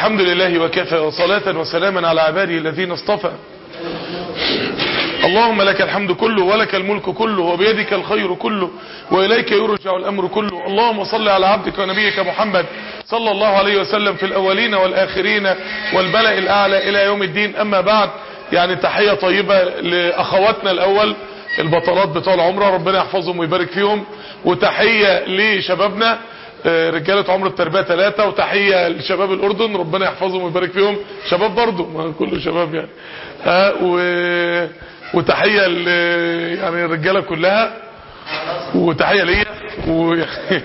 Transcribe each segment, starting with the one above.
الحمد لله وكفى وصلاة وسلاما على عباده الذين اصطفى اللهم لك الحمد كله ولك الملك كله وبيدك الخير كله وإليك يرجع الأمر كله اللهم صل على عبدك ونبيك محمد صلى الله عليه وسلم في الأولين والآخرين والبلاء الأعلى إلى يوم الدين أما بعد يعني تحية طيبة لأخواتنا الأول البطلات بتوع العمرة ربنا يحفظهم ويبارك فيهم وتحية لشبابنا رجالة عمر التربية ثلاثة وتحية لشباب الأردن ربنا يحفظهم ويبارك فيهم شباب برضو ما كله شباب يعني ها و... وتحية ل... يعني الرجالة كلها وتحية ليا و...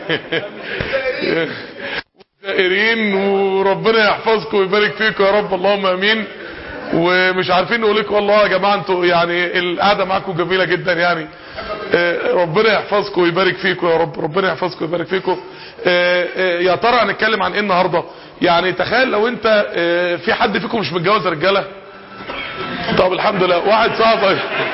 والدائرين وربنا يحفظكم ويبارك فيكم يا رب اللهم امين ومش عارفين نقول لكم والله يا جماعه انتوا يعني القعده معاكم جميله جدا يعني ربنا يحفظكم ويبارك فيكم يا رب ربنا يحفظكم ويبارك فيكم يا ترى هنتكلم عن ايه النهارده يعني تخيل لو انت في حد فيكم مش متجوز رجاله طب الحمد لله واحد صاحبك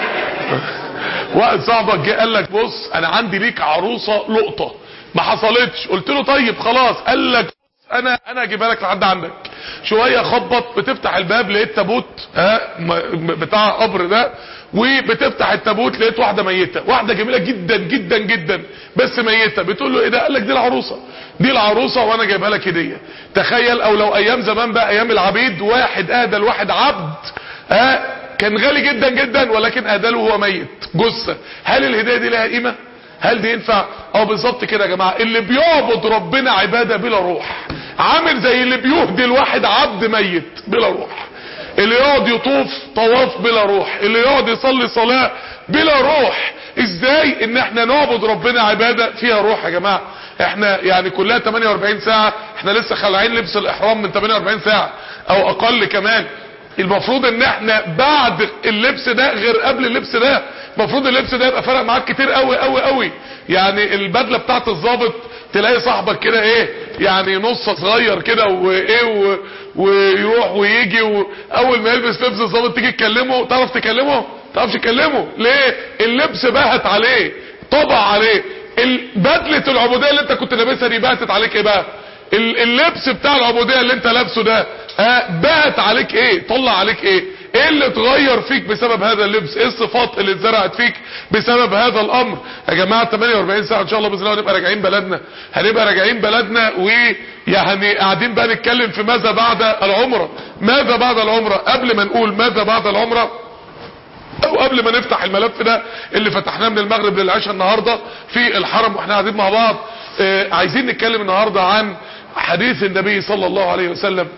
واحد صاحبك جه قال لك بص انا عندي ليك عروسه لقطه ما حصلتش قلت له طيب خلاص قال لك انا انا اجيبها لك لحد عندك شويه خبط بتفتح الباب لقيت تابوت ها بتاع قبر ده وبتفتح التابوت لقيت واحده ميته واحده جميله جدا جدا جدا بس ميته بتقول له ايه ده قال لك دي العروسه دي العروسه وانا جايبها لك هديه تخيل او لو ايام زمان بقى ايام العبيد واحد اهدى لواحد عبد ها كان غالي جدا جدا ولكن اهدى له وهو ميت جثه هل الهديه دي لها قيمه هل دي ينفع اه بالظبط كده يا جماعه اللي بيعبد ربنا عباده بلا روح عامل زي اللي بيهدي الواحد عبد ميت بلا روح اللي يقعد يطوف طواف بلا روح اللي يقعد يصلي صلاة بلا روح ازاي ان احنا نعبد ربنا عبادة فيها روح يا جماعة احنا يعني كلها 48 ساعة احنا لسه خلعين لبس الاحرام من 48 ساعة او اقل كمان المفروض ان احنا بعد اللبس ده غير قبل اللبس ده المفروض اللبس ده يبقى فرق معاك كتير قوي قوي قوي يعني البدله بتاعت الظابط تلاقي صاحبك كده ايه يعني نص صغير كده وايه و... ويروح ويجي واول ما يلبس لبس الظابط تيجي تكلمه تعرف تكلمه تعرفش تكلمه ليه اللبس بهت عليه طبع عليه بدله العبوديه اللي انت كنت لابسها دي بهتت عليك ايه بقى اللبس بتاع العبوديه اللي انت لابسه ده ها بهت عليك ايه طلع عليك ايه ايه اللي اتغير فيك بسبب هذا اللبس ايه الصفات اللي اتزرعت فيك بسبب هذا الامر يا جماعه 48 ساعه ان شاء الله باذن الله هنبقى راجعين بلدنا هنبقى راجعين بلدنا ويعني قاعدين بقى نتكلم في ماذا بعد العمره ماذا بعد العمره قبل ما نقول ماذا بعد العمره او قبل ما نفتح الملف ده اللي فتحناه من المغرب للعشاء النهارده في الحرم واحنا قاعدين مع بعض اه عايزين نتكلم النهارده عن حديث النبي صلى الله عليه وسلم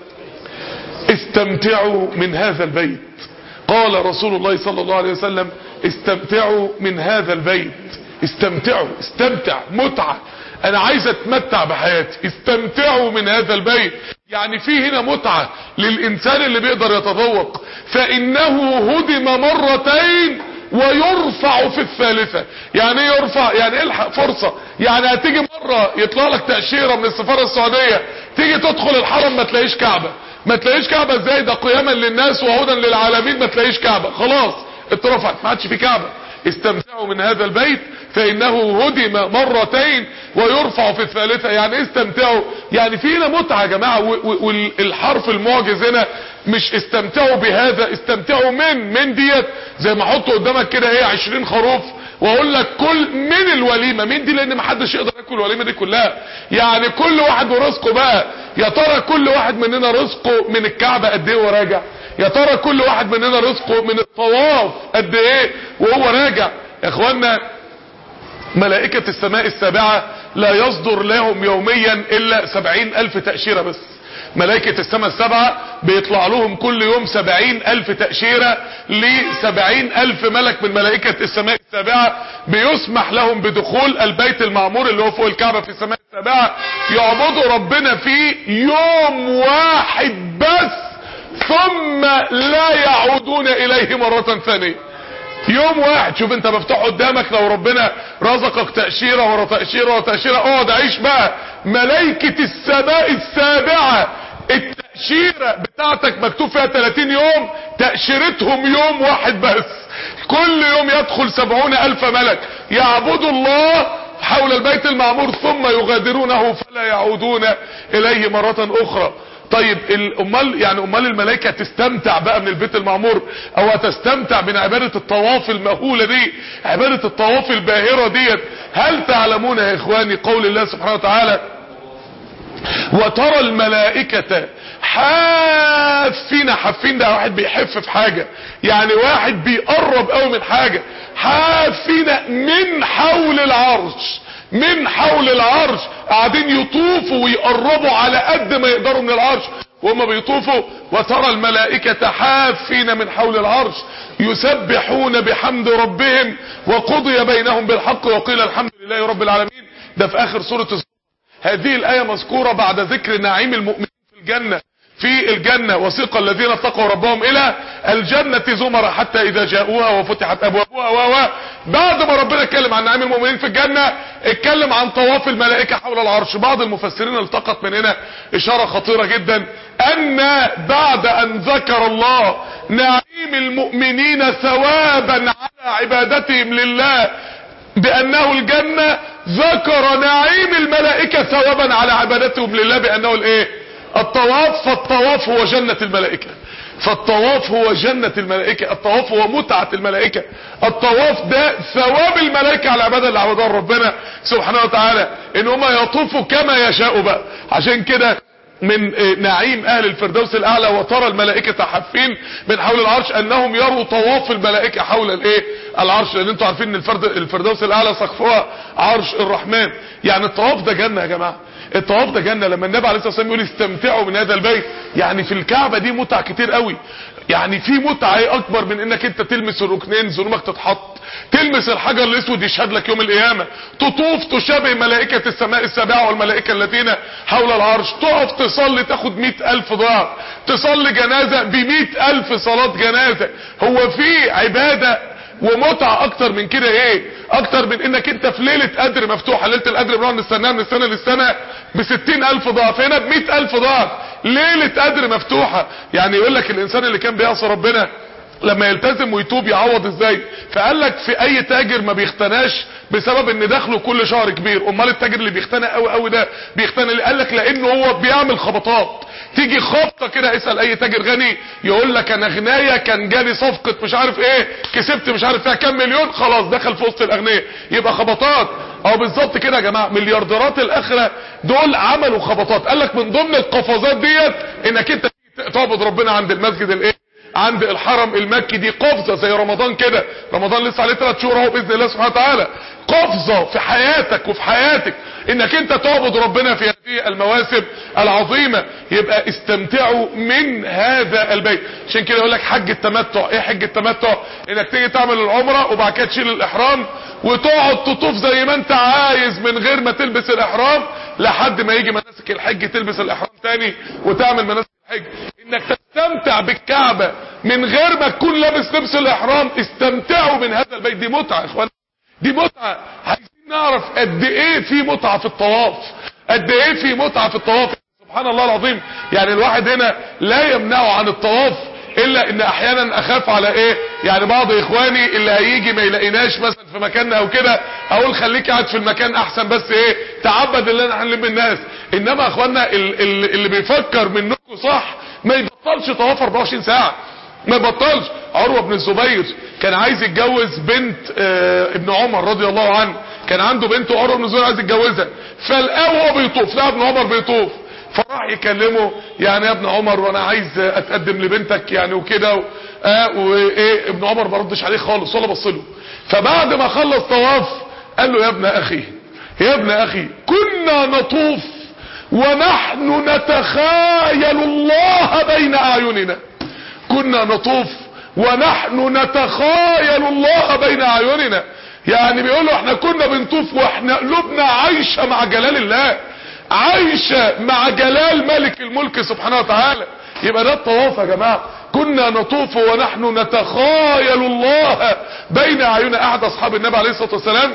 استمتعوا من هذا البيت قال رسول الله صلى الله عليه وسلم استمتعوا من هذا البيت استمتعوا استمتع متعة انا عايز اتمتع بحياتي استمتعوا من هذا البيت يعني في هنا متعة للانسان اللي بيقدر يتذوق فانه هدم مرتين ويرفع في الثالثة يعني ايه يرفع يعني الحق فرصة يعني هتيجي مرة يطلع لك تأشيرة من السفارة السعودية تيجي تدخل الحرم ما تلاقيش كعبة ما تلاقيش كعبة ازاي ده قياما للناس وهدى للعالمين ما تلاقيش كعبة خلاص اترفعت ما عادش في كعبة استمتعوا من هذا البيت فانه هدم مرتين ويرفع في الثالثة يعني استمتعوا يعني فينا متعة يا جماعة والحرف المعجز هنا مش استمتعوا بهذا استمتعوا من من ديت زي ما احط قدامك كده ايه 20 خروف واقول لك كل من الوليمه مين دي لان محدش يقدر ياكل الوليمه دي كلها يعني كل واحد ورزقه بقى يا ترى كل واحد مننا رزقه من الكعبه قد ايه وراجع يا ترى كل واحد مننا رزقه من الطواف قد ايه وهو راجع يا اخوانا ملائكة السماء السابعة لا يصدر لهم يوميا الا سبعين الف تأشيرة بس ملائكة السماء السبعة بيطلع لهم كل يوم سبعين الف تأشيرة لسبعين الف ملك من ملائكة السماء السابعة بيسمح لهم بدخول البيت المعمور اللي هو فوق الكعبة في السماء السابعة يعبدوا ربنا فيه يوم واحد بس ثم لا يعودون اليه مرة ثانية يوم واحد شوف انت مفتوح قدامك لو ربنا رزقك تأشيرة ورا تأشيرة ورا تأشيرة اقعد عيش بقى ملائكة السماء السابعة التأشيرة بتاعتك مكتوب فيها 30 يوم تأشيرتهم يوم واحد بس كل يوم يدخل سبعون الف ملك يعبدوا الله حول البيت المعمور ثم يغادرونه فلا يعودون اليه مرة اخرى طيب امال يعني امال الملائكه تستمتع بقى من البيت المعمور او هتستمتع من عباده الطواف المهوله دي عباده الطواف الباهره ديت هل تعلمون يا اخواني قول الله سبحانه وتعالى وترى الملائكة حافين حافين ده واحد بيحف في حاجة يعني واحد بيقرب قوي من حاجة حافين من حول العرش من حول العرش قاعدين يطوفوا ويقربوا على قد ما يقدروا من العرش وهم بيطوفوا وترى الملائكة حافين من حول العرش يسبحون بحمد ربهم وقضي بينهم بالحق وقيل الحمد لله رب العالمين ده في اخر سورة الزمر هذه الآية مذكورة بعد ذكر نعيم المؤمنين في الجنة في الجنة وسيق الذين اتقوا ربهم الى الجنة زمر حتى اذا جاءوها وفتحت ابوابها و بعد ما ربنا اتكلم عن نعيم المؤمنين في الجنة اتكلم عن طواف الملائكة حول العرش بعض المفسرين التقط من هنا اشارة خطيرة جدا ان بعد ان ذكر الله نعيم المؤمنين ثوابا على عبادتهم لله بانه الجنة ذكر نعيم الملائكة ثوابا على عبادتهم لله بانه الايه الطواف فالطواف هو جنة الملائكة فالطواف هو جنة الملائكة الطواف هو متعة الملائكة الطواف ده ثواب الملائكة على العبادة اللي عبدها ربنا سبحانه وتعالى ان هم يطوفوا كما يشاءوا بقى عشان كده من نعيم اهل الفردوس الاعلى وترى الملائكة حافين من حول العرش انهم يروا طواف الملائكة حول الايه العرش لان انتوا عارفين ان الفرد الفردوس الاعلى سقفها عرش الرحمن يعني الطواف ده جنة يا جماعة الطواف ده جنة لما النبي عليه الصلاة والسلام يقول استمتعوا من هذا البيت يعني في الكعبة دي متع كتير قوي يعني في متعة ايه اكبر من انك انت تلمس الركنين ذنوبك تتحط تلمس الحجر الاسود يشهد لك يوم القيامة تطوف تشابه ملائكة السماء السابعة والملائكة الذين حول العرش تقف تصلي تاخد مئة الف ضعف تصلي جنازة بمئة الف صلاة جنازة هو في عبادة ومتعة اكتر من كده ايه اكتر من انك انت في ليلة قدر مفتوحة ليلة القدر بنقعد نستناها من السنة للسنة بستين الف ضعف هنا بمئة الف ضعف ليلة قدر مفتوحة يعني يقول لك الانسان اللي كان بيعصي ربنا لما يلتزم ويتوب يعوض ازاي فقال لك في اي تاجر ما بيختناش بسبب ان دخله كل شهر كبير امال التاجر اللي بيختنى قوي قوي ده بيختنى ليه قال لك لانه هو بيعمل خبطات تيجي خبطه كده اسال اي تاجر غني يقول لك انا غنايه كان جالي صفقه مش عارف ايه كسبت مش عارف فيها كام مليون خلاص دخل في وسط الاغنياء يبقى خبطات او بالظبط كده يا جماعه مليارديرات الاخره دول عملوا خبطات قال لك من ضمن القفزات ديت انك انت تعبد ربنا عند المسجد الايه عند الحرم المكي دي قفزة زي رمضان كده رمضان لسه عليه 3 شهور اهو باذن الله سبحانه وتعالى قفزة في حياتك وفي حياتك انك انت تعبد ربنا في هذه المواسم العظيمة يبقى استمتعوا من هذا البيت عشان كده يقول لك حج التمتع ايه حج التمتع انك تيجي تعمل العمرة وبعد كده تشيل الاحرام وتقعد تطوف زي ما انت عايز من غير ما تلبس الاحرام لحد ما يجي مناسك الحج تلبس الاحرام تاني وتعمل مناسك الحج انك تستمتع بالكعبة من غير ما تكون لابس لبس الاحرام استمتعوا من هذا البيت دي متعة يا اخوان دي متعة عايزين نعرف قد ايه في متعة في الطواف قد ايه في متعة في الطواف سبحان الله العظيم يعني الواحد هنا لا يمنعه عن الطواف الا ان احيانا اخاف على ايه يعني بعض اخواني اللي هيجي ما يلاقيناش مثلا في مكاننا او كده اقول خليك قاعد في المكان احسن بس ايه تعبد اللي انا هنلم الناس انما اخواننا اللي بيفكر منكم صح ما يبطلش طواف 24 ساعة ما يبطلش عروة بن الزبير كان عايز يتجوز بنت اه ابن عمر رضي الله عنه كان عنده بنت عروة بن الزبير عايز يتجوزها فلقاه هو بيطوف لا ابن عمر بيطوف فراح يكلمه يعني يا ابن عمر وانا عايز اتقدم لبنتك يعني وكده اه وايه ابن عمر ما ردش عليه خالص ولا بص له فبعد ما خلص طواف قال له يا ابن اخي يا ابن اخي كنا نطوف ونحن نتخايل الله بين اعيننا كنا نطوف ونحن نتخايل الله بين اعيننا يعني بيقولوا احنا كنا بنطوف واحنا قلوبنا عايشة مع جلال الله عايشة مع جلال ملك الملك سبحانه وتعالى يبقى ده الطواف يا جماعة كنا نطوف ونحن نتخايل الله بين اعيننا احد اصحاب النبي عليه الصلاة والسلام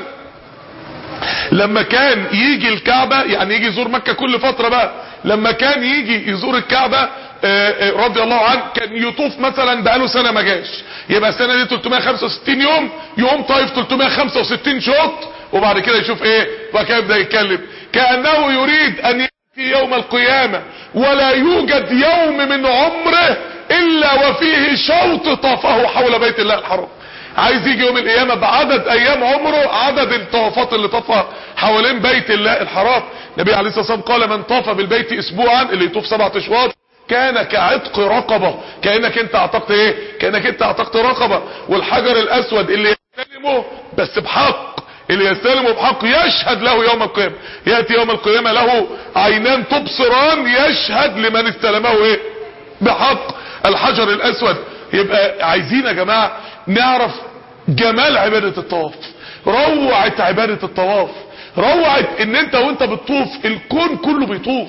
لما كان يجي الكعبة يعني يجي يزور مكة كل فترة بقى لما كان يجي يزور الكعبة رضي الله عنه كان يطوف مثلا بقاله سنة ما جاش يبقى السنة دي 365 يوم يوم طايف 365 شوط وبعد كده يشوف ايه وبعد كده يبدا يتكلم كانه يريد ان يوم القيامة ولا يوجد يوم من عمره الا وفيه شوط طافه حول بيت الله الحرام عايز يجي يوم القيامة بعدد ايام عمره عدد الطوافات اللي طافها حوالين بيت الله الحرام النبي عليه الصلاة والسلام قال من طاف بالبيت اسبوعا اللي يطوف سبعة اشواط كان كعتق رقبة كأنك انت اعتقت ايه كأنك انت اعتقت رقبة والحجر الاسود اللي يستلمه بس بحق اللي يستلمه بحق يشهد له يوم القيامة يأتي يوم القيامة له عينان تبصران يشهد لمن استلمه ايه بحق الحجر الاسود يبقى عايزين يا جماعة نعرف جمال عبادة الطواف روعة عبادة الطواف روعة ان انت وانت بتطوف الكون كله بيطوف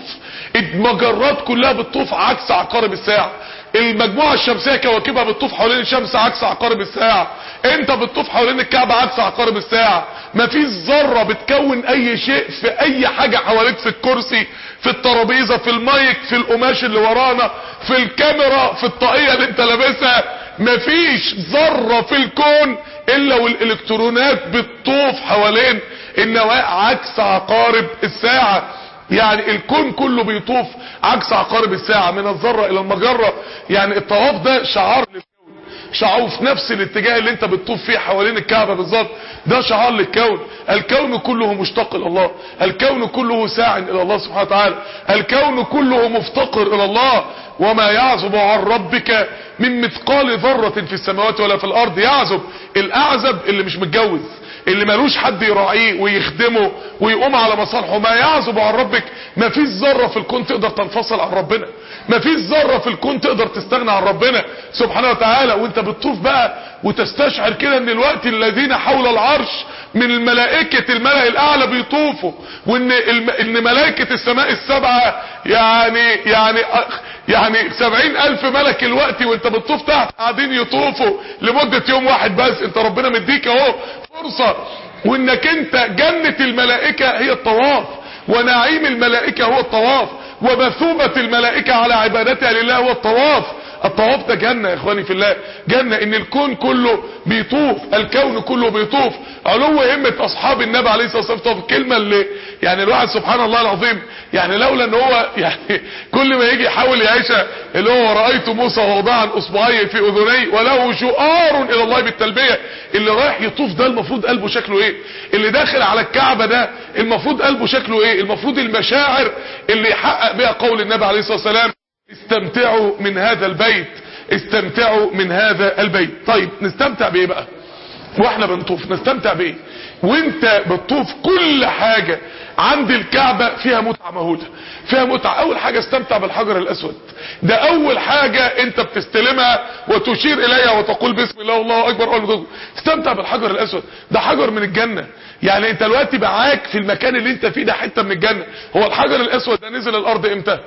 المجرات كلها بتطوف عكس عقارب الساعة المجموعة الشمسية كواكبها بتطوف حوالين الشمس عكس عقارب الساعة انت بتطوف حوالين الكعبة عكس عقارب الساعة مفيش ذرة بتكون اي شيء في اي حاجة حواليك في الكرسي في الترابيزة في المايك في القماش اللي ورانا في الكاميرا في الطاقية اللي انت لابسها مفيش ذرة في الكون الا والالكترونات بتطوف حوالين النواة عكس عقارب الساعة يعني الكون كله بيطوف عكس عقارب الساعة من الذرة الى المجرة يعني الطواف ده شعار للكون شعار في نفس الاتجاه اللي انت بتطوف فيه حوالين الكعبة بالظبط ده شعار للكون الكون كله مشتاق الى الله الكون كله ساع الى الله سبحانه وتعالى الكون كله مفتقر الى الله وما يعزب عن ربك من مثقال ذرة في السماوات ولا في الارض يعزب الاعزب اللي مش متجوز اللي ملوش حد يراعيه ويخدمه ويقوم على مصالحه ما يعزب عن ربك ما فيش ذرة في الكون تقدر تنفصل عن ربنا ما فيش ذرة في الكون تقدر تستغنى عن ربنا سبحانه وتعالى وانت بتطوف بقى وتستشعر كده ان الوقت الذين حول العرش من الملائكة الملأ الاعلى بيطوفوا وان الم... ان ملائكة السماء السبعة يعني يعني يعني سبعين الف ملك الوقت وانت بتطوف تحت قاعدين يطوفوا لمدة يوم واحد بس انت ربنا مديك اهو فرصة وانك انت جنة الملائكة هي الطواف ونعيم الملائكة هو الطواف ومثوبة الملائكة على عبادتها لله هو الطواف الطواف ده جنة يا اخواني في الله جنة ان الكون كله بيطوف الكون كله بيطوف علو همة اصحاب النبي عليه الصلاة والسلام الكلمة اللي يعني الواحد سبحان الله العظيم يعني لولا ان هو يعني كل ما يجي يحاول يعيشها اللي هو رأيت موسى واضعا اصبعي في اذني وله شؤار الى الله بالتلبية اللي رايح يطوف ده المفروض قلبه شكله ايه اللي داخل على الكعبة ده المفروض قلبه شكله ايه المفروض المشاعر اللي يحقق بها قول النبي عليه الصلاة والسلام استمتعوا من هذا البيت استمتعوا من هذا البيت طيب نستمتع بايه بقى واحنا بنطوف نستمتع بايه وانت بتطوف كل حاجة عند الكعبة فيها متعة مهولة فيها متعة اول حاجة استمتع بالحجر الاسود ده اول حاجة انت بتستلمها وتشير اليها وتقول بسم الله الله اكبر اول ما استمتع بالحجر الاسود ده حجر من الجنة يعني انت دلوقتي معاك في المكان اللي انت فيه ده حتة من الجنة هو الحجر الاسود ده نزل الارض امتى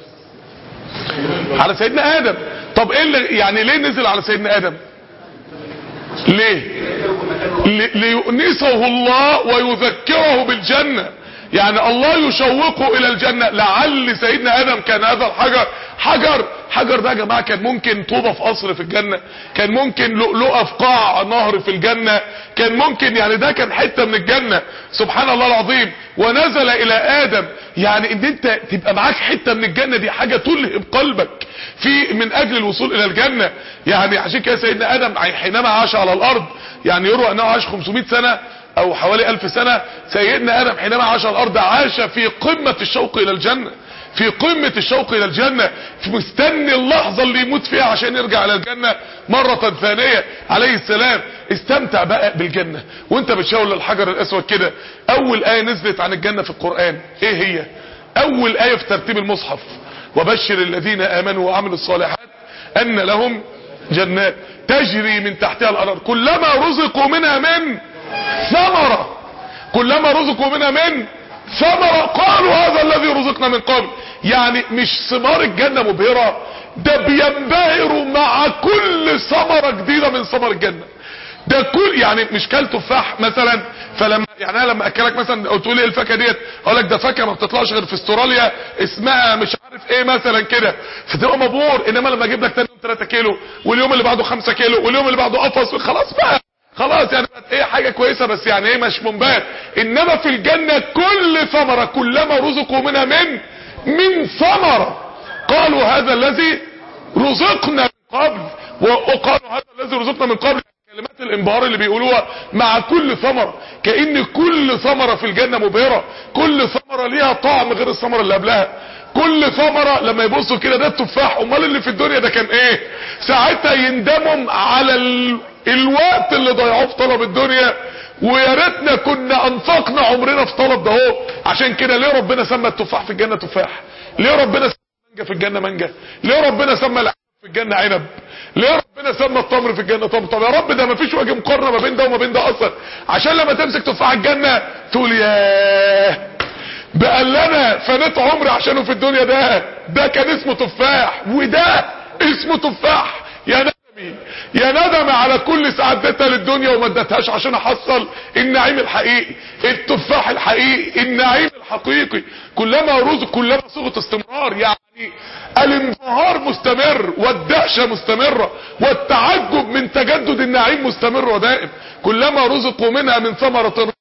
على سيدنا ادم طب ايه اللي يعني ليه نزل على سيدنا ادم ليه ليؤنسه الله ويذكره بالجنة يعني الله يشوقه الى الجنة لعل سيدنا ادم كان هذا الحجر حجر حجر ده يا جماعة كان ممكن طوبة في قصر في الجنة كان ممكن لؤلؤة في قاع نهر في الجنة كان ممكن يعني ده كان حتة من الجنة سبحان الله العظيم ونزل الى ادم يعني ان انت تبقى معاك حتة من الجنة دي حاجة تلهب قلبك في من اجل الوصول الى الجنة يعني عشان كده سيدنا ادم حينما عاش على الارض يعني يروى انه عاش 500 سنة او حوالي الف سنة سيدنا ادم حينما عاش على الارض عاش في قمة الشوق الى الجنة في قمة الشوق الى الجنة في مستني اللحظة اللي يموت فيها عشان يرجع الى الجنة مرة ثانية عليه السلام استمتع بقى بالجنة وانت بتشاور للحجر الاسود كده اول اية نزلت عن الجنة في القرآن ايه هي اول اية في ترتيب المصحف وبشر الذين امنوا وعملوا الصالحات ان لهم جنات تجري من تحتها الانهار كلما رزقوا منها من ثمرة كلما رزقوا منها من ثمرة قالوا هذا الذي رزقنا من قبل يعني مش ثمار الجنة مبهرة ده بينبهروا مع كل ثمرة جديدة من ثمر الجنة ده كل يعني مش كل تفاح مثلا فلما يعني انا لما اكلك مثلا او تقول ايه الفاكهه ديت اقول لك ده فاكهه ما بتطلعش غير في استراليا اسمها مش عارف ايه مثلا كده فتبقى مبهور انما لما اجيب لك تاني يوم 3 كيلو واليوم اللي بعده 5 كيلو واليوم اللي بعده قفص خلاص بقى خلاص يعني بقت ايه حاجة كويسة بس يعني ايه مش منبهر انما في الجنة كل ثمرة كلما رزقوا منها من من ثمرة قالوا هذا الذي رزقنا من قبل وقالوا هذا الذي رزقنا من قبل كلمات الانبهار اللي بيقولوها مع كل ثمرة كأن كل ثمرة في الجنة مبهرة كل ثمرة ليها طعم غير الثمرة اللي قبلها كل ثمرة لما يبصوا كده ده التفاح امال اللي في الدنيا ده كان ايه ساعتها يندموا على ال... الوقت اللي ضيعوه في طلب الدنيا ويا ريتنا كنا انفقنا عمرنا في طلب ده اهو عشان كده ليه ربنا سمى التفاح في الجنة تفاح ليه ربنا سمى المانجا في الجنة مانجا ليه ربنا سمى العنب في الجنة عنب ليه ربنا سمى التمر في الجنة تمر طب يا رب ده مفيش وجه مقارنة ما بين ده وما بين ده اصلا عشان لما تمسك تفاح الجنة تقول ياه بقى لنا فنيت عمري عشانه في الدنيا ده ده كان اسمه تفاح وده اسمه تفاح يا ندمي يا ندم على كل ساعة اديتها للدنيا وما اديتهاش عشان احصل النعيم الحقيقي التفاح الحقيقي النعيم الحقيقي كلما رزق كلما صيغه استمرار يعني الانبهار مستمر والدهشة مستمرة والتعجب من تجدد النعيم مستمر ودائم كلما رزقوا منها من ثمرة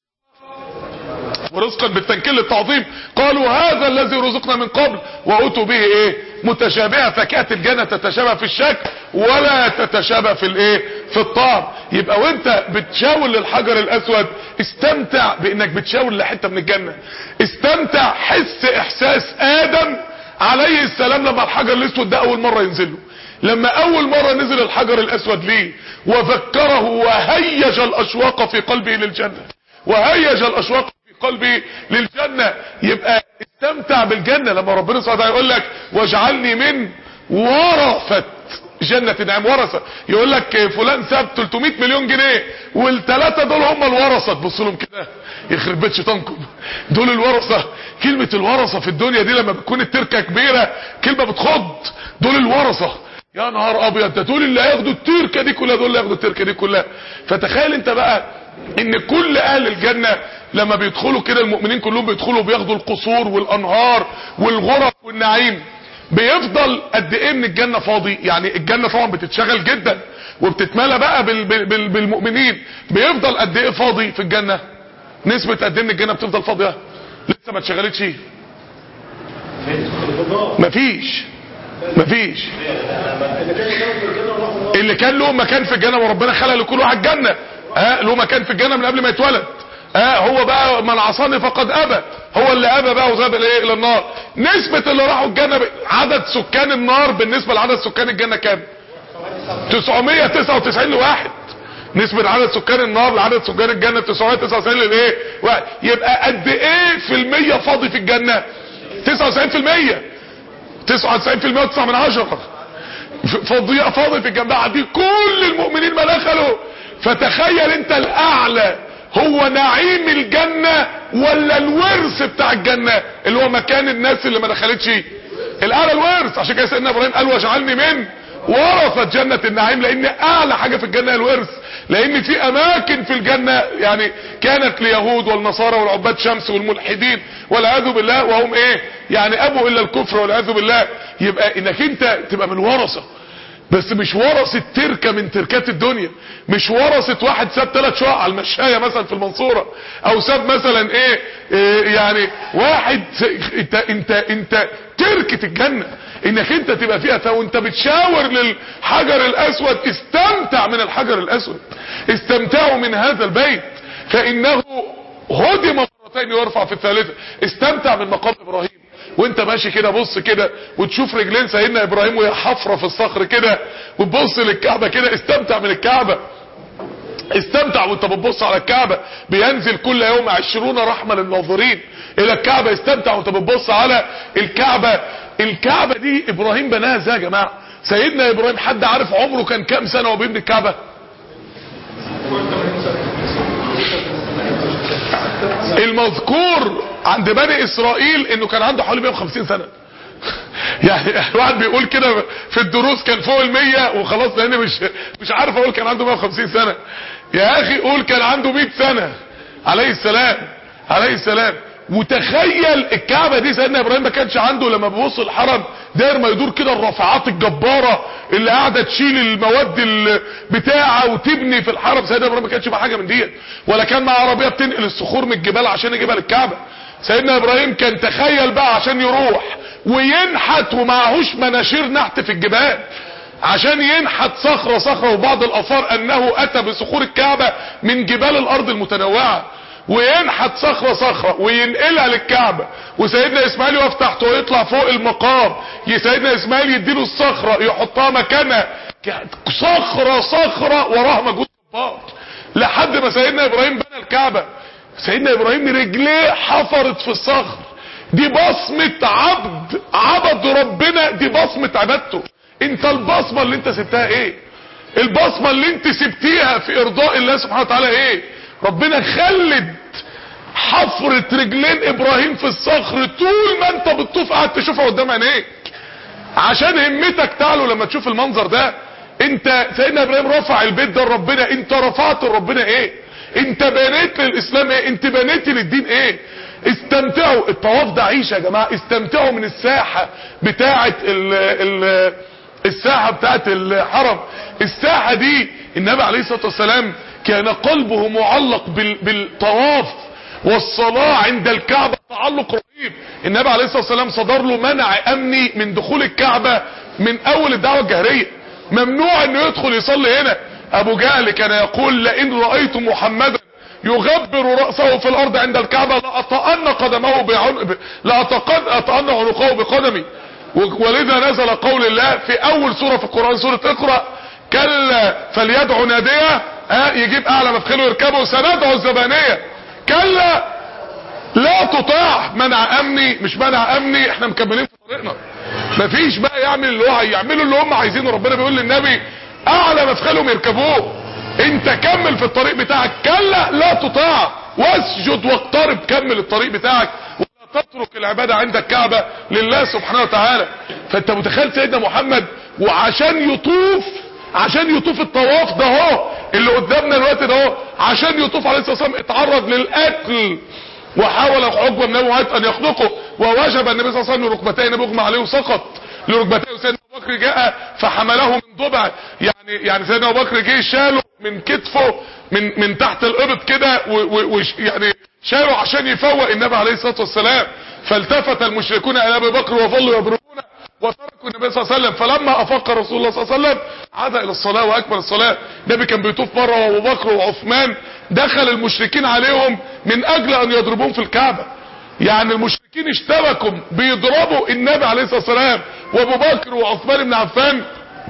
ورزقا بالتنكيل للتعظيم قالوا هذا الذي رزقنا من قبل واتوا به ايه متشابهه فكانت الجنه تتشابه في الشكل ولا تتشابه في الايه في الطعم يبقى وانت بتشاور للحجر الاسود استمتع بانك بتشاور لحته من الجنه استمتع حس احساس ادم عليه السلام لما الحجر الاسود ده اول مره ينزل له لما اول مرة نزل الحجر الاسود ليه وذكره وهيج الاشواق في قلبه للجنة وهيج الاشواق في قلبي للجنة يبقى استمتع بالجنة لما ربنا سبحانه وتعالى يقول لك واجعلني من ورثة جنة نعم ورثة يقول لك فلان ساب 300 مليون جنيه والثلاثة دول هم الورثة تبص لهم كده يخرب بيت شيطانكم دول الورثة كلمة الورثة في الدنيا دي لما بتكون التركة كبيرة كلمة بتخض دول الورثة يا نهار ابيض ده دول اللي هياخدوا التركة دي كلها دول اللي هياخدوا التركة دي كلها فتخيل انت بقى ان كل اهل الجنة لما بيدخلوا كده المؤمنين كلهم بيدخلوا بياخدوا القصور والانهار والغرف والنعيم بيفضل قد ايه من الجنة فاضي يعني الجنة طبعا بتتشغل جدا وبتتملى بقى بال بال بال بالمؤمنين بيفضل قد ايه فاضي في الجنة نسبة قد ايه من الجنة بتفضل فاضية لسه ما اتشغلتش مفيش مفيش اللي كان له مكان في الجنة وربنا خلق لكل واحد جنة ها له مكان في الجنة من قبل ما يتولد ها هو بقى من عصاني فقد ابى هو اللي ابى بقى وذهب الايه الى النار نسبة اللي راحوا الجنة ب... عدد سكان النار بالنسبة لعدد سكان الجنة كام 999 لواحد نسبة عدد سكان النار لعدد سكان الجنة 999 للايه واحد. يبقى قد ايه في المية فاضي في الجنة 99 في المية 99 في المية وتسعة من عشرة فاضي فاضي في الجنة دي كل المؤمنين ما دخلوا فتخيل انت الاعلى هو نعيم الجنة ولا الورث بتاع الجنة اللي هو مكان الناس اللي ما دخلتش الاعلى الورث عشان كده سيدنا ابراهيم قال واجعلني من ورثة جنة النعيم لان اعلى حاجة في الجنة الورث لان في اماكن في الجنة يعني كانت ليهود والنصارى والعباد شمس والملحدين والعياذ بالله وهم ايه يعني ابوا الا الكفر والعياذ بالله يبقى انك انت تبقى من ورثة بس مش ورثة تركة من تركات الدنيا مش ورثة واحد ساب ثلاث شقق على المشاية مثلا في المنصورة او ساب مثلا ايه, إيه يعني واحد انت انت انت تركة الجنة انك انت تبقى فيها وانت بتشاور للحجر الاسود استمتع من الحجر الاسود استمتعوا من هذا البيت فانه هدم مرتين ويرفع في الثالثة استمتع من مقام ابراهيم وانت ماشي كده بص كده وتشوف رجلين سيدنا ابراهيم وهي حفره في الصخر كده وتبص للكعبه كده استمتع من الكعبه استمتع وانت بتبص على الكعبة بينزل كل يوم عشرون رحمة للناظرين الى الكعبة استمتع وانت بتبص على الكعبة الكعبة دي ابراهيم بناها ازاي يا جماعة سيدنا ابراهيم حد عارف عمره كان كام سنة وهو بيبني الكعبة المذكور عند بني اسرائيل انه كان عنده حوالي 150 سنة يعني الواحد بيقول كده في الدروس كان فوق المية وخلاص لان مش مش عارف اقول كان عنده 150 سنة يا اخي قول كان عنده 100 سنة عليه السلام عليه السلام وتخيل الكعبة دي سيدنا ابراهيم ما كانش عنده لما بيبص الحرم داير ما يدور كده الرافعات الجبارة اللي قاعدة تشيل المواد بتاعه وتبني في الحرم سيدنا ابراهيم ما كانش مع حاجة من ديت ولا كان مع عربية بتنقل الصخور من الجبال عشان يجيبها للكعبة سيدنا ابراهيم كان تخيل بقى عشان يروح وينحت ومعهوش مناشير نحت في الجبال عشان ينحت صخرة صخرة وبعض الاثار انه اتى بصخور الكعبة من جبال الارض المتنوعة وينحت صخرة صخرة وينقلها للكعبة وسيدنا اسماعيل يقف تحت ويطلع فوق المقام سيدنا اسماعيل يديله الصخرة يحطها مكانها صخرة صخرة وراها مجهود جبار لحد ما سيدنا ابراهيم بنى الكعبة سيدنا ابراهيم رجليه حفرت في الصخر دي بصمة عبد عبد ربنا دي بصمة عبادته انت البصمة اللي انت سبتها ايه البصمة اللي انت سبتيها في ارضاء الله سبحانه وتعالى ايه ربنا خلد حفرة رجلين ابراهيم في الصخر طول ما انت بتطوف قاعد تشوفها قدام عينيك عشان همتك تعلو لما تشوف المنظر ده انت سيدنا ابراهيم رفع البيت ده لربنا انت رفعت لربنا ايه انت بنيت للاسلام ايه انت بنيت للدين ايه استمتعوا الطواف ده عيشه يا جماعه استمتعوا من الساحه بتاعه ال ال الساحه بتاعه الحرم الساحه دي النبي عليه الصلاه والسلام كان قلبه معلق بال بالطواف والصلاة عند الكعبة تعلق رهيب النبي عليه الصلاة والسلام صدر له منع امني من دخول الكعبة من اول الدعوة الجهرية ممنوع انه يدخل يصلي هنا ابو جهل كان يقول لئن رأيت محمدا يغبر رأسه في الارض عند الكعبة لأطأن قدمه بعنق لأطأن عنقه بقدمي ولذا نزل قول الله في اول سورة في القرآن سورة اقرأ كلا فليدعو ناديه ها يجيب اعلى مفخله يركبه سندعو الزبانية كلا لا تطاع منع امني مش منع امني احنا مكملين في طريقنا مفيش بقى يعمل اللي هو يعملوا اللي هم عايزينه ربنا بيقول للنبي اعلى مفخلهم يركبوه انت كمل في الطريق بتاعك كلا لا تطاع واسجد واقترب كمل الطريق بتاعك ولا تترك العبادة عند الكعبة لله سبحانه وتعالى فانت متخيل سيدنا محمد وعشان يطوف عشان يطوف الطواف ده اهو اللي قدامنا الوقت ده اهو عشان يطوف عليه الصلاه والسلام اتعرض للقتل وحاول عقبه بن ابي معيط ان يخنقه ووجب النبي صلى الله عليه وسلم لركبتيه النبي اغمى عليه وسقط لركبتيه وسيدنا ابو بكر جاء فحمله من ضبع يعني يعني سيدنا ابو بكر جه شاله من كتفه من من تحت الابط كده ويعني شاله عشان يفوق النبي عليه الصلاه والسلام فالتفت المشركون الى ابي بكر وظلوا يضربونه وتركوا النبي صلى الله عليه وسلم فلما افق رسول الله صلى الله عليه وسلم عاد الى الصلاه واكمل الصلاه النبي كان بيطوف مره وابو بكر وعثمان دخل المشركين عليهم من اجل ان يضربوهم في الكعبه يعني المشركين اشتبكوا بيضربوا النبي عليه الصلاه والسلام وابو بكر وعثمان بن عفان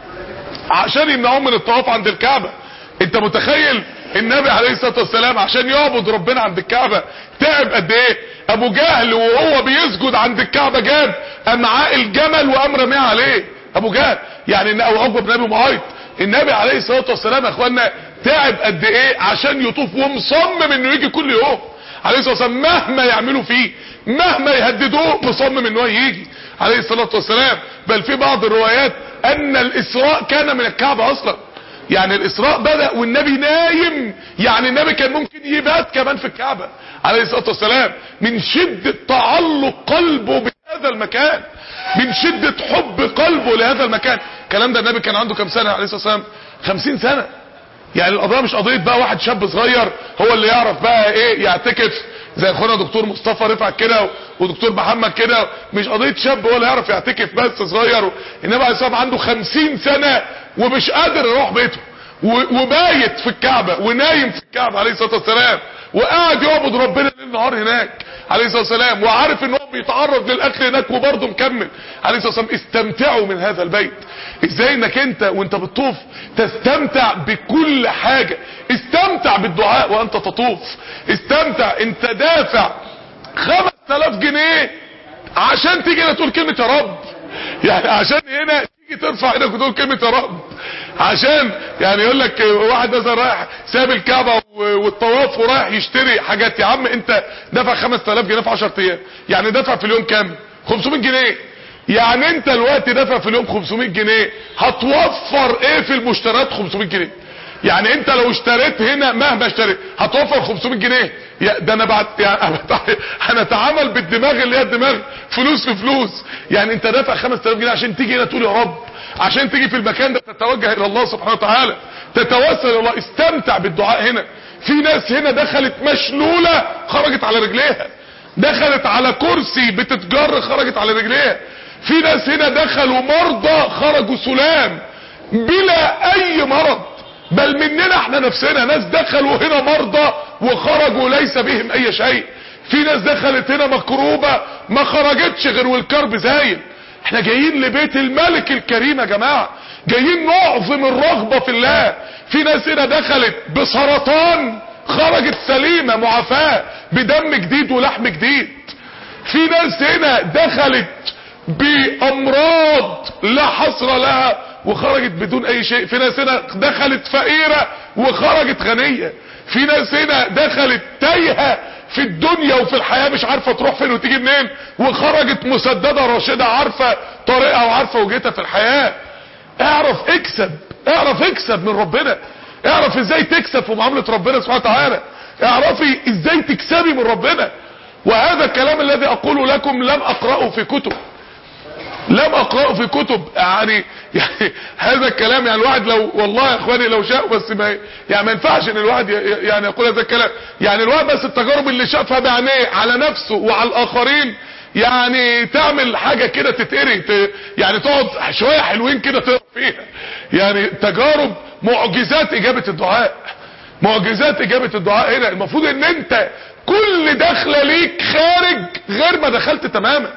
عشان يمنعوهم من الطواف عند الكعبه انت متخيل النبي عليه الصلاه والسلام عشان يعبد ربنا عند الكعبه تعب قد ايه ابو جهل وهو بيسجد عند الكعبه جاب امعاء الجمل وقام رميها عليه ابو جهل يعني ان او عقبه بن ابي معيط النبي عليه الصلاه والسلام يا اخوانا تعب قد ايه عشان يطوف ومصمم انه يجي كل يوم عليه الصلاه والسلام مهما يعملوا فيه مهما يهددوه مصمم ان هو يجي عليه الصلاه والسلام بل في بعض الروايات ان الاسراء كان من الكعبه اصلا يعني الاسراء بدأ والنبي نايم يعني النبي كان ممكن يبات كمان في الكعبة عليه الصلاة والسلام من شدة تعلق قلبه بهذا المكان من شدة حب قلبه لهذا المكان الكلام ده النبي كان عنده كم سنة عليه الصلاة والسلام خمسين سنة يعني القضية مش قضية بقى واحد شاب صغير هو اللي يعرف بقى ايه يعتكف زي اخونا دكتور مصطفى رفعت كده ودكتور محمد كده مش قضية شاب هو اللي يعرف يعتكف بس صغير النبي عليه الصلاة عنده خمسين سنة ومش قادر يروح بيته وبايت في الكعبة ونايم في الكعبة عليه الصلاة والسلام وقاعد يعبد ربنا ليل نهار هناك عليه الصلاة والسلام وعارف ان هو بيتعرض للاكل هناك وبرضه مكمل عليه الصلاة والسلام استمتعوا من هذا البيت ازاي انك انت وانت بتطوف تستمتع بكل حاجة استمتع بالدعاء وانت تطوف استمتع انت دافع خمس تلاف جنيه عشان تيجي هنا تقول كلمة يا رب يعني عشان هنا تيجي ترفع ايدك وتقول كلمة يا رب عشان يعني يقول لك واحد مثلا رايح ساب الكعبه والطواف ورايح يشتري حاجات يا عم انت دفع 5000 جنيه في 10 ايام يعني دفع في اليوم كام 500 جنيه يعني انت الوقت دفع في اليوم 500 جنيه هتوفر ايه في المشتريات 500 جنيه يعني انت لو اشتريت هنا مهما اشتريت هتوفر 500 جنيه ده انا بعد يعني هنتعامل بالدماغ اللي هي الدماغ فلوس في فلوس يعني انت دافع 5000 جنيه عشان تيجي هنا تقول يا رب عشان تيجي في المكان ده تتوجه الى الله سبحانه وتعالى تتوسل الى الله استمتع بالدعاء هنا في ناس هنا دخلت مشلولة خرجت على رجليها دخلت على كرسي بتتجر خرجت على رجليها في ناس هنا دخلوا مرضى خرجوا سلام بلا اي مرض بل مننا احنا نفسنا ناس دخلوا هنا مرضى وخرجوا ليس بهم اي شيء في ناس دخلت هنا مكروبة ما خرجتش غير والكرب زايل احنا جايين لبيت الملك الكريم يا جماعة جايين نعظم الرغبة في الله في ناس هنا دخلت بسرطان خرجت سليمة معافاة بدم جديد ولحم جديد في ناس هنا دخلت بامراض لا حصر لها وخرجت بدون اي شيء في ناس هنا دخلت فقيرة وخرجت غنية في ناس هنا دخلت تايهة في الدنيا وفي الحياة مش عارفة تروح فين وتيجي منين وخرجت مسددة راشدة عارفة طريقها وعارفة وجهتها في الحياة اعرف اكسب اعرف اكسب من ربنا اعرف ازاي تكسب في معاملة ربنا سبحانه وتعالى اعرفي ازاي تكسبي من ربنا وهذا الكلام الذي اقوله لكم لم اقرأه في كتب لم اقرأه في كتب يعني يعني هذا الكلام يعني الواحد لو والله يا اخواني لو شاء بس ما يعني ما ينفعش ان الواحد يعني يقول هذا الكلام يعني الواحد بس التجارب اللي شافها بعينيه على نفسه وعلى الاخرين يعني تعمل حاجة كده تتقري ت... يعني تقعد شوية حلوين كده تقرا فيها يعني تجارب معجزات اجابة الدعاء معجزات اجابة الدعاء هنا المفروض ان انت كل دخلة ليك خارج غير ما دخلت تماما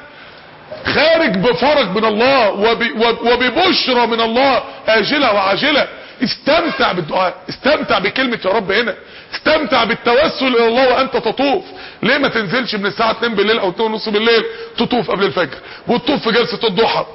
خارج بفرج من الله وب... وببشرى من الله آجلة وعاجلة استمتع بالدعاء استمتع بكلمة يا رب هنا استمتع بالتوسل الى الله وانت تطوف ليه ما تنزلش من الساعة 2 بالليل او 2 ونص بالليل تطوف قبل الفجر وتطوف في جلسة الضحى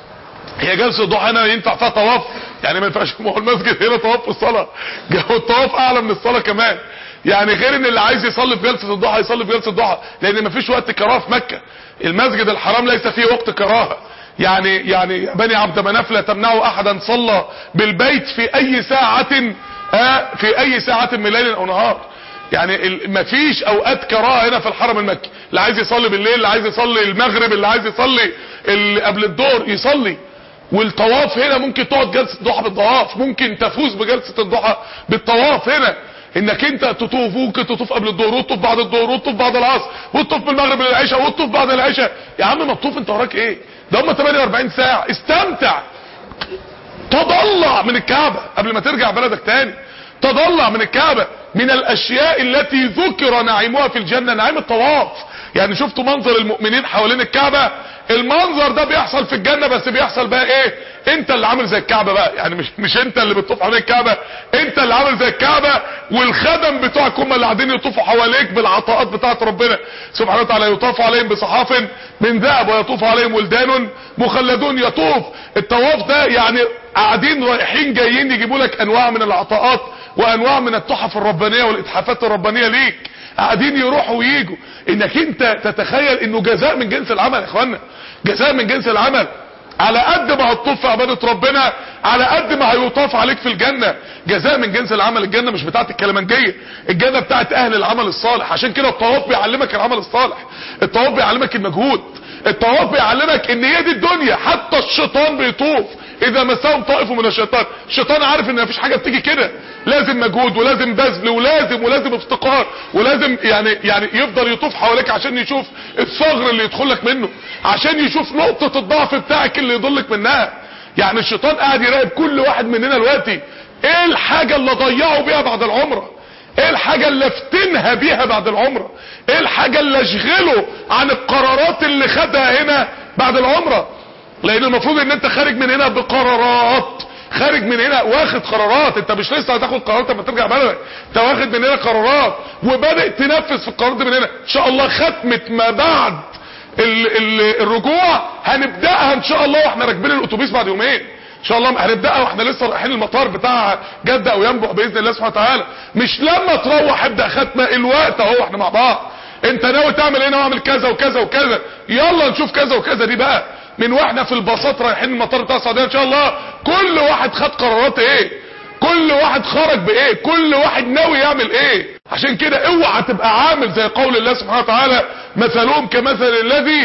هي جلسة الضحى هنا ينفع فيها طواف يعني ما ينفعش ما هو المسجد هنا طواف في الصلاة الطواف اعلى من الصلاة كمان يعني غير ان اللي عايز يصلي في جلسة الضحى يصلي في جلسة الضحى لان ما فيش وقت كراهه في مكة المسجد الحرام ليس فيه وقت كراهه يعني يعني بني عبد مناف لا تمنعوا احدا صلى بالبيت في اي ساعة آه في اي ساعة من ليل او نهار يعني مفيش اوقات كراهه هنا في الحرم المكي اللي عايز يصلي بالليل اللي عايز يصلي المغرب اللي عايز يصلي اللي قبل الظهر يصلي والطواف هنا ممكن تقعد جلسة الضحى بالطواف ممكن تفوز بجلسة الضحى بالطواف هنا انك انت تطوف ممكن تطوف قبل الظهر وتطوف بعد الظهر وتطوف بعد العصر وتطوف بالمغرب للعشاء وتطوف بعد العشاء يا عم ما تطوف انت وراك ايه ده هم 48 ساعة استمتع تضلع من الكعبة قبل ما ترجع بلدك تاني تضلع من الكعبة من الاشياء التي ذكر نعيمها في الجنة نعيم الطواف يعني شفتوا منظر المؤمنين حوالين الكعبة المنظر ده بيحصل في الجنة بس بيحصل بقى ايه انت اللي عامل زي الكعبة بقى يعني مش, مش انت اللي بتطوف حوالين الكعبة انت اللي عامل زي الكعبة والخدم بتوعك هم اللي قاعدين يطوفوا حواليك بالعطاءات بتاعت ربنا سبحانه وتعالى يطاف عليهم بصحاف من ذهب ويطوف عليهم ولدان مخلدون يطوف الطواف ده يعني قاعدين رايحين جايين يجيبوا لك انواع من العطاءات وانواع من التحف الربانية والاتحافات الربانية ليك قاعدين يروحوا وييجوا انك انت تتخيل انه جزاء من جنس العمل يا اخوانا جزاء من جنس العمل على قد ما هتطوف في عبادة ربنا على قد ما هيطاف عليك في الجنة جزاء من جنس العمل الجنة مش بتاعت الكلمنجية الجنة بتاعت اهل العمل الصالح عشان كده الطواف بيعلمك العمل الصالح الطواف بيعلمك المجهود الطواف بيعلمك ان هي دي الدنيا حتى الشيطان بيطوف اذا مساهم طائف من الشيطان الشيطان عارف ان مفيش حاجة بتيجي كده لازم مجهود ولازم بذل ولازم ولازم افتقار ولازم يعني يعني يفضل يطوف حواليك عشان يشوف الثغر اللي يدخل لك منه عشان يشوف نقطة الضعف بتاعك اللي يضلك منها يعني الشيطان قاعد يراقب كل واحد مننا دلوقتي ايه الحاجة اللي ضيعوا بيها بعد العمره ايه الحاجة اللي افتنها بيها بعد العمرة ايه الحاجة اللي اشغله عن القرارات اللي خدها هنا بعد العمرة لان المفروض ان انت خارج من هنا بقرارات خارج من هنا واخد قرارات انت مش لسه هتاخد قرارات لما ترجع بلدك انت واخد من هنا قرارات وبادئ تنفذ في القرارات من هنا ان شاء الله ختمة ما بعد ال ال الرجوع هنبدأها ان شاء الله واحنا راكبين الاتوبيس بعد يومين ان شاء الله هنبدأها واحنا لسه رايحين المطار بتاع جدة او ينبع باذن الله سبحانه وتعالى مش لما تروح ابدأ ختمة الوقت اهو احنا مع بعض انت ناوي تعمل ايه ناوي اعمل كذا وكذا وكذا يلا نشوف كذا وكذا دي بقى من واحنا في الباصات رايحين المطار بتاع السعوديه ان شاء الله كل واحد خد قرارات ايه كل واحد خرج بايه كل واحد ناوي يعمل ايه عشان كده اوعى تبقى عامل زي قول الله سبحانه وتعالى مثلهم كمثل الذي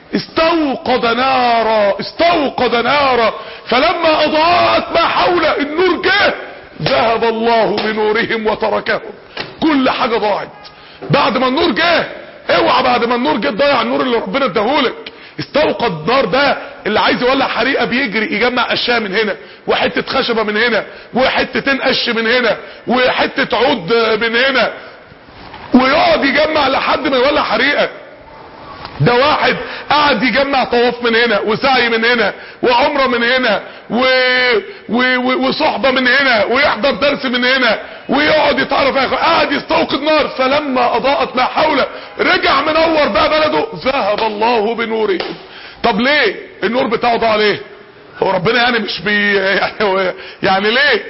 استوقد نارا استوقد نارا فلما اضاءت ما حوله النور جه ذهب الله بنورهم وتركهم كل حاجة ضاعت بعد ما النور جه اوعى بعد ما النور جه تضيع النور اللي ربنا اداهولك استوقد نار ده اللي عايز يولع حريقه بيجري يجمع قشاه من هنا وحته خشبه من هنا وحتتين قش من هنا وحته عود من هنا ويقعد يجمع لحد ما يولع حريقه ده واحد قاعد يجمع طواف من هنا وسعي من هنا وعمره من هنا و... و... و... وصحبه من هنا ويحضر درس من هنا ويقعد يتعرف يا أخي. قاعد يستوقد نار فلما اضاءت ما حوله رجع منور بقى بلده ذهب الله بنورهم طب ليه النور بتاعه ضاع ليه هو ربنا يعني مش بي يعني, هو يعني ليه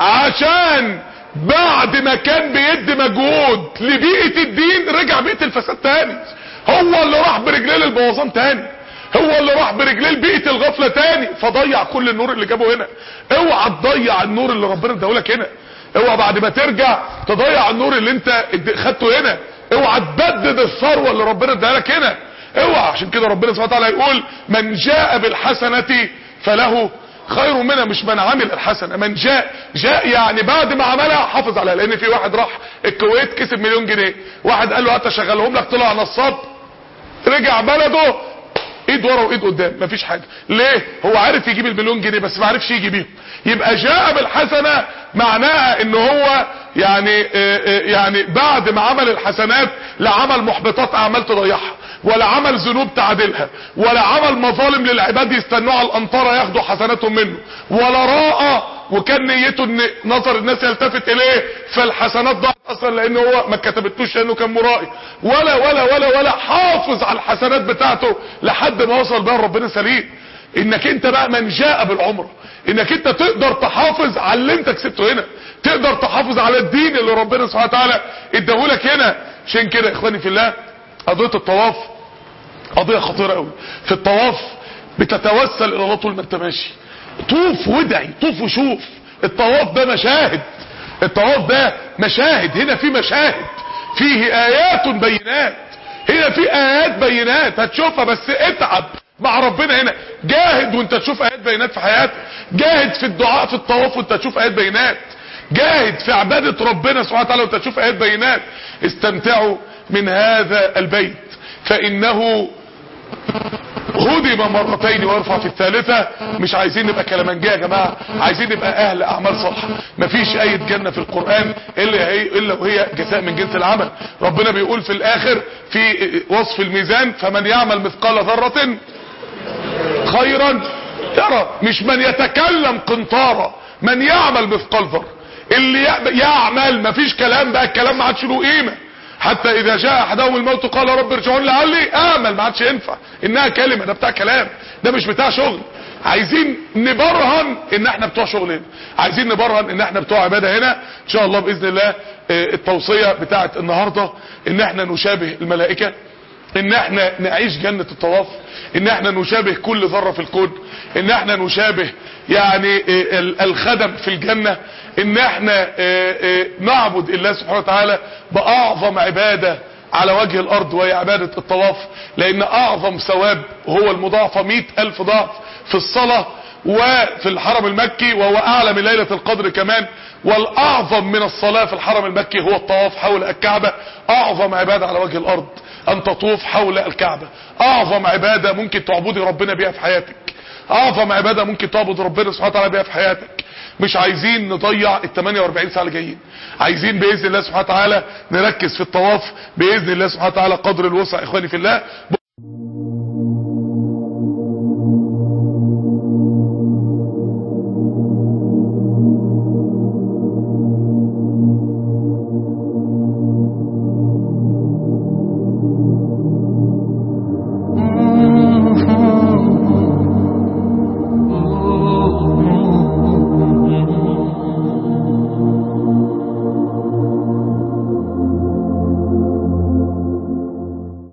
عشان بعد ما كان بيدي مجهود لبيئة الدين رجع بيئة الفساد تاني هو اللي راح برجليه للبوظان تاني هو اللي راح برجليه لبيئة الغفلة تاني فضيع كل النور اللي جابه هنا اوعى تضيع النور اللي ربنا اداهولك هنا اوعى بعد ما ترجع تضيع النور اللي انت خدته هنا اوعى تبدد الثروة اللي ربنا اداها لك هنا اوعى عشان كده ربنا سبحانه وتعالى يقول من جاء بالحسنة فله خير منها مش من عمل الحسنة من جاء جاء يعني بعد ما عملها حافظ عليها لان في واحد راح الكويت كسب مليون جنيه واحد قال له هات اشغلهم لك طلع نصاب رجع بلده ايد ورا وايد قدام مفيش حاجة ليه هو عارف يجيب المليون جنيه بس ما عرفش يجي بيهم يبقى جاء بالحسنة معناها ان هو يعني يعني بعد ما عمل الحسنات لا عمل محبطات اعمال تضيعها ولا عمل ذنوب تعدلها ولا عمل مظالم للعباد يستنوا على الانطره ياخدوا حسناتهم منه ولا راى وكان نيته ان نظر الناس يلتفت اليه فالحسنات ضاعت اصلا لان هو ما كتبتوش لانه كان مرائي ولا ولا ولا ولا حافظ على الحسنات بتاعته لحد ما وصل بقى ربنا سليم انك انت بقى من جاء بالعمره انك انت تقدر تحافظ على اللي انت كسبته هنا تقدر تحافظ على الدين اللي ربنا سبحانه وتعالى اداهولك هنا عشان كده اخواني في الله قضيه الطواف قضيه خطيره قوي في الطواف بتتوسل الى الله طول ما انت ماشي طوف وادعي طوف وشوف الطواف ده مشاهد الطواف ده مشاهد هنا في مشاهد فيه ايات بينات هنا في ايات بينات هتشوفها بس اتعب مع ربنا هنا جاهد وانت تشوف ايات بينات في حياتك جاهد في الدعاء في الطواف وانت تشوف ايات بينات جاهد في عبادة ربنا سبحانه وتعالى وانت تشوف ايات بينات استمتعوا من هذا البيت فانه هدم مرتين ويرفع في الثالثة مش عايزين نبقى كلامنجيه يا جماعة عايزين نبقى اهل اعمال صالحة مفيش اي جنة في القرآن الا هي الا وهي جزاء من جنس العمل ربنا بيقول في الاخر في وصف الميزان فمن يعمل مثقال ذرة خيرا يرى مش من يتكلم قنطارة من يعمل مثقال ذرة اللي يعمل مفيش كلام بقى الكلام ما عادش له قيمه حتى اذا جاء احدهم الموت قال رب ارجعون لعلي امل ما عادش ينفع انها كلمه ده بتاع كلام ده مش بتاع شغل عايزين نبرهن ان احنا بتوع شغل هنا عايزين نبرهن ان احنا بتوع عباده هنا ان شاء الله باذن الله التوصيه بتاعت النهارده ان احنا نشابه الملائكه ان احنا نعيش جنة الطواف ان احنا نشابه كل ذرة في الكون ان احنا نشابه يعني الخدم في الجنة ان احنا نعبد الله سبحانه وتعالى باعظم عبادة على وجه الارض وهي عبادة الطواف لان اعظم ثواب هو المضاعفة مئة الف ضعف في الصلاة وفي الحرم المكي وهو اعلى من ليلة القدر كمان والاعظم من الصلاة في الحرم المكي هو الطواف حول الكعبة اعظم عبادة على وجه الارض ان تطوف حول الكعبة اعظم عبادة ممكن تعبدي ربنا بيها في حياتك اعظم عبادة ممكن تعبد ربنا سبحانه وتعالى بيها في حياتك مش عايزين نضيع ال 48 ساعة اللي جايين عايزين باذن الله سبحانه وتعالى نركز في الطواف باذن الله سبحانه وتعالى قدر الوسع اخواني في الله